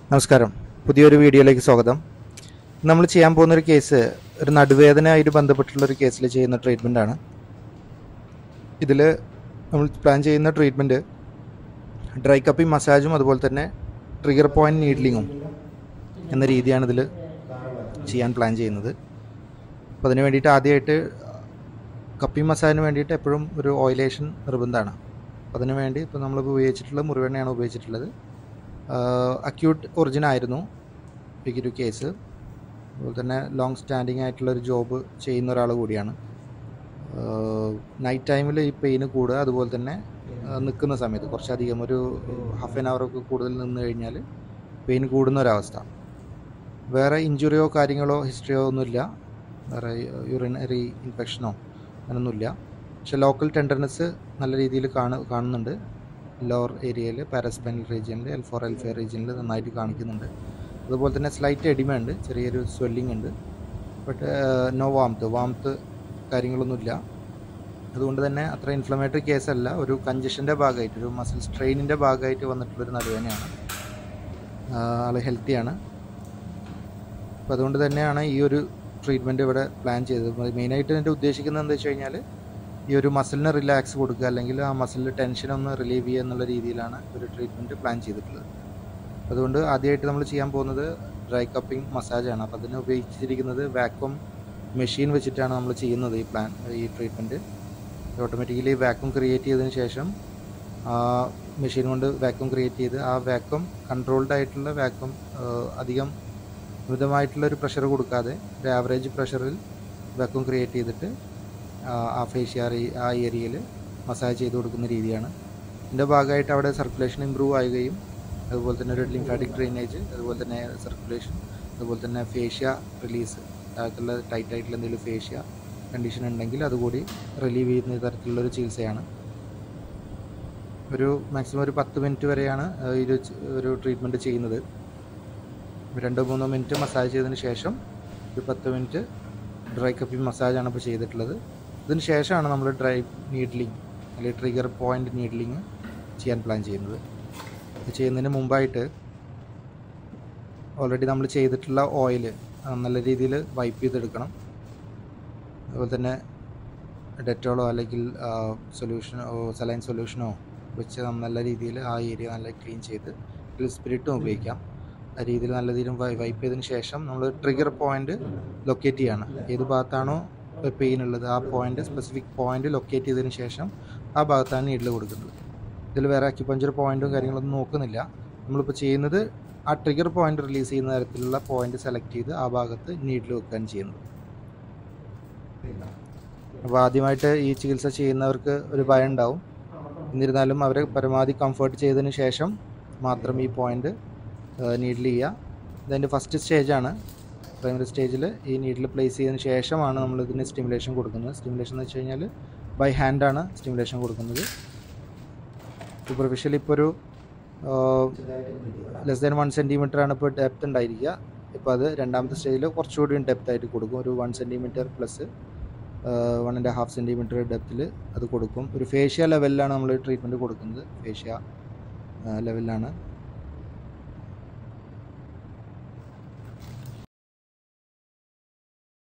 നമസ്കാരം പുതിയൊരു വീഡിയോയിലേക്ക് സ്വാഗതം നമ്മൾ ചെയ്യാൻ പോകുന്ന ഒരു കേസ് ഒരു നടുവേദനയായിട്ട് ബന്ധപ്പെട്ടുള്ള ഒരു കേസിൽ ചെയ്യുന്ന ട്രീറ്റ്മെൻ്റ് ആണ് ഇതിൽ നമ്മൾ പ്ലാൻ ചെയ്യുന്ന ട്രീറ്റ്മെൻറ്റ് ഡ്രൈ കപ്പിംഗ് മസാജും അതുപോലെ തന്നെ ട്രിഗർ പോയിൻറ്റ് നീഡ്ലിങ്ങും എന്ന രീതിയാണ് ഇതിൽ ചെയ്യാൻ പ്ലാൻ ചെയ്യുന്നത് അപ്പോൾ അതിന് വേണ്ടിയിട്ട് ആദ്യമായിട്ട് കപ്പിംഗ് മസാജിന് വേണ്ടിയിട്ട് എപ്പോഴും ഒരു ഓയിലേഷൻ നിർബന്ധമാണ് അപ്പോൾ അതിന് വേണ്ടി ഇപ്പോൾ നമ്മൾ ഉപയോഗിച്ചിട്ടുള്ള മുറിവെണ്ണയാണ് ഉപയോഗിച്ചിട്ടുള്ളത് അക്യൂട്ട് ഒറിജിൻ ആയിരുന്നു ഒരു കേസ് അതുപോലെ തന്നെ ലോങ് സ്റ്റാൻഡിങ് ആയിട്ടുള്ള ഒരു ജോബ് ചെയ്യുന്ന ഒരാൾ കൂടിയാണ് നൈറ്റ് ടൈമിൽ ഈ പെയിന് കൂടുക അതുപോലെ തന്നെ നിൽക്കുന്ന സമയത്ത് കുറച്ചധികം ഒരു ഹാഫ് ആൻ അവറൊക്കെ കൂടുതൽ നിന്ന് കഴിഞ്ഞാൽ പെയിൻ കൂടുന്ന ഒരവസ്ഥ വേറെ ഇഞ്ചുറിയോ കാര്യങ്ങളോ ഹിസ്റ്ററിയോ ഒന്നുമില്ല വേറെ യൂറിനറി ഇൻഫെക്ഷനോ അങ്ങനൊന്നുമില്ല പക്ഷെ ലോക്കൽ ടെൻഡർനെസ് നല്ല രീതിയിൽ കാണു കാണുന്നുണ്ട് ലോവർ ഏരിയയിൽ പാരസ്പൈനൽ റീജിയനിൽ എൽ ഫോർ എൽ ഫൈവ് റീജിയനിൽ നന്നായിട്ട് കാണിക്കുന്നുണ്ട് അതുപോലെ തന്നെ സ്ലൈറ്റ് എഡിമ ഉണ്ട് ചെറിയൊരു സ്വെല്ലിംഗ് ഉണ്ട് ബട്ട് നോ വാംത്ത് വാംത്ത് കാര്യങ്ങളൊന്നുമില്ല അതുകൊണ്ട് തന്നെ അത്ര ഇൻഫ്ലമേറ്ററി കേസല്ല ഒരു കഞ്ചഷൻ്റെ ഭാഗമായിട്ട് ഒരു മസിൽ സ്ട്രെയിനിൻ്റെ ഭാഗമായിട്ട് വന്നിട്ടുള്ളൊരു നടുവേദനയാണ് ആൾ ഹെൽത്തിയാണ് അപ്പോൾ അതുകൊണ്ട് തന്നെയാണ് ഈ ഒരു ട്രീറ്റ്മെൻറ്റ് ഇവിടെ പ്ലാൻ ചെയ്തത് മെയിനായിട്ട് എൻ്റെ ഉദ്ദേശിക്കുന്നത് എന്താ വെച്ച് കഴിഞ്ഞാൽ ഈ ഒരു മസിലിന് റിലാക്സ് കൊടുക്കുക അല്ലെങ്കിൽ ആ മസിലിൽ ടെൻഷൻ ഒന്ന് റിലീവ് ചെയ്യുക എന്നുള്ള രീതിയിലാണ് ഒരു ട്രീറ്റ്മെൻറ്റ് പ്ലാൻ ചെയ്തിട്ടുള്ളത് അതുകൊണ്ട് ആദ്യമായിട്ട് നമ്മൾ ചെയ്യാൻ പോകുന്നത് ഡ്രൈ കപ്പിംഗ് മസാജാണ് അപ്പോൾ അതിന് ഉപയോഗിച്ചിരിക്കുന്നത് വാക്വം മെഷീൻ വെച്ചിട്ടാണ് നമ്മൾ ചെയ്യുന്നത് ഈ പ്ലാൻ ഈ ട്രീറ്റ്മെൻറ്റ് ഓട്ടോമാറ്റിക്കലി വാക്വം ക്രിയേറ്റ് ചെയ്തതിന് ശേഷം ആ മെഷീൻ കൊണ്ട് വാക്വം ക്രിയേറ്റ് ചെയ്ത് ആ വാക്വം കൺട്രോൾഡ് ആയിട്ടുള്ള വാക്വം അധികം മിതമായിട്ടുള്ള ഒരു പ്രഷർ കൊടുക്കാതെ ഒരു ആവറേജ് പ്രഷറിൽ വാക്വം ക്രിയേറ്റ് ചെയ്തിട്ട് ആ ഫേഷ്യ ആ ഏരിയയിൽ മസാജ് ചെയ്ത് കൊടുക്കുന്ന രീതിയാണ് ഇതിൻ്റെ ഭാഗമായിട്ട് അവിടെ സർക്കുലേഷൻ ഇമ്പ്രൂവ് ആവുകയും അതുപോലെ തന്നെ ഒരു ലിംഫാറ്റിക് ഡ്രെയിനേജ് അതുപോലെ തന്നെ സർക്കുലേഷൻ അതുപോലെ തന്നെ ഫേഷ്യ റിലീസ് അകത്തുള്ള ടൈറ്റ് ആയിട്ടുള്ള എന്തെങ്കിലും ഫേഷ്യ കണ്ടീഷൻ ഉണ്ടെങ്കിൽ അതുകൂടി റിലീവ് ചെയ്യുന്ന തരത്തിലുള്ളൊരു ചികിത്സയാണ് ഒരു മാക്സിമം ഒരു പത്ത് മിനിറ്റ് വരെയാണ് ഈ ഒരു ഒരു ട്രീറ്റ്മെൻറ്റ് ചെയ്യുന്നത് രണ്ടോ മൂന്നോ മിനിറ്റ് മസാജ് ചെയ്തതിന് ശേഷം ഒരു പത്ത് മിനിറ്റ് ഡ്രൈ കപ്പിംഗ് മസാജാണ് ഇപ്പോൾ ചെയ്തിട്ടുള്ളത് ഇതിന് ശേഷമാണ് നമ്മൾ ഡ്രൈ നീഡ്ലിങ് അല്ലെങ്കിൽ ട്രിഗർ പോയിൻ്റ് നീഡ്ലിങ് ചെയ്യാൻ പ്ലാൻ ചെയ്യുന്നത് ഇത് ചെയ്യുന്നതിന് മുമ്പായിട്ട് ഓൾറെഡി നമ്മൾ ചെയ്തിട്ടുള്ള ഓയിൽ നല്ല രീതിയിൽ വൈപ്പ് ചെയ്തെടുക്കണം അതുപോലെ തന്നെ ഡെറ്റോളോ അല്ലെങ്കിൽ സൊല്യൂഷനോ സലൈൻ സൊല്യൂഷനോ വെച്ച് നല്ല രീതിയിൽ ആ ഏരിയ നല്ല ക്ലീൻ ചെയ്ത് സ്പിരിറ്റും ഉപയോഗിക്കാം ആ രീതിയിൽ നല്ല രീതിയിൽ വൈപ്പ് ചെയ്തതിന് ശേഷം നമ്മൾ ട്രിഗർ പോയിന്റ് ലൊക്കേറ്റ് ചെയ്യണം ഏത് ഭാഗത്താണോ പെയിൻ ഉള്ളത് ആ പോയിന്റ് സ്പെസിഫിക് പോയിന്റ് ലൊക്കേറ്റ് ചെയ്തതിന് ശേഷം ആ ഭാഗത്താണ് നീഡിൽ കൊടുക്കുന്നത് ഇതിൽ വേറെ അക്യുപഞ്ചർ പോയിന്റും കാര്യങ്ങളൊന്നും നോക്കുന്നില്ല നമ്മളിപ്പോൾ ചെയ്യുന്നത് ആ ട്രിഗർ പോയിന്റ് റിലീസ് ചെയ്യുന്ന തരത്തിലുള്ള പോയിന്റ് സെലക്ട് ചെയ്ത് ആ ഭാഗത്ത് നീഡിൽ വെക്കുകയാണ് ചെയ്യുന്നത് അപ്പോൾ ആദ്യമായിട്ട് ഈ ചികിത്സ ചെയ്യുന്നവർക്ക് ഒരു ഭയം ഉണ്ടാവും എന്നിരുന്നാലും അവരെ പരമാവധി കംഫർട്ട് ചെയ്തതിന് ശേഷം മാത്രം ഈ പോയിന്റ് നീഡിൽ ചെയ്യുക ഇതിൻ്റെ ഫസ്റ്റ് സ്റ്റേജാണ് പ്രൈമറി സ്റ്റേജിൽ ഈ നീഡിൽ പ്ലേസ് ചെയ്തതിന് ശേഷമാണ് നമ്മൾ ഇതിന് സ്റ്റിമുലേഷൻ കൊടുക്കുന്നത് സ്റ്റിമുലേഷൻ എന്ന് വെച്ച് കഴിഞ്ഞാൽ ബൈ ഹാൻഡാണ് സ്റ്റിമുലേഷൻ കൊടുക്കുന്നത് സൂപ്പർഫിഷ്യൽ ഇപ്പോൾ ഒരു ലെസ് ദാൻ വൺ സെൻറ്റിമീറ്റർ ആണ് ഇപ്പോൾ ഡെപ്ത് ഉണ്ടായിരിക്കുക ഇപ്പോൾ അത് രണ്ടാമത്തെ സ്റ്റേജിൽ കുറച്ചുകൂടി ഡെപ്ത് ആയിട്ട് കൊടുക്കും ഒരു one centimetre plus one and half centimetre ഡെപ്തിൽ അത് കൊടുക്കും ഒരു ഫേഷ്യ ലെവലിലാണ് നമ്മൾ ട്രീറ്റ്മെൻറ്റ് കൊടുക്കുന്നത് ഫേഷ്യ ലെവലിലാണ്